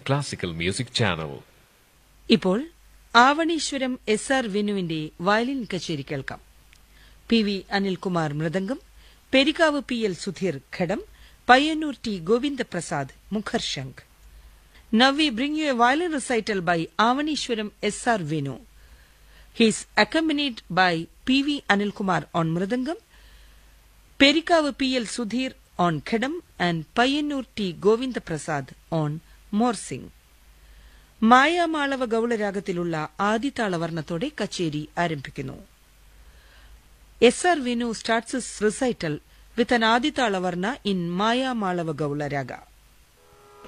classical music channel. ഇപ്പോൾ Avaneeswaram S R വിനുവിന്റെ violin കച്ചേരി കേൾക്കാം P V Anilkumar mridangam Perikkavu P L Sudheer ghatam Payyanur T Govindaprasad മുഖർശംഖ് Now we bring you a violin recital by Avanishwaram S.R. Venu. He is accompanied by P.V. Anilkumar on Mridangam, Perikavu P.L. Sudhir on Khedam and Payanur T. Govinda Prasad on Morsing. മായാമാളവ ഗൗളരാഗത്തിലുള്ള ആദിതാളവർണ്ണത്തോടെ കച്ചേരി ആരംഭിക്കുന്നു S R Vinu starts recital with an Adithalavarna in Mayamalava ഗൗളരാഗ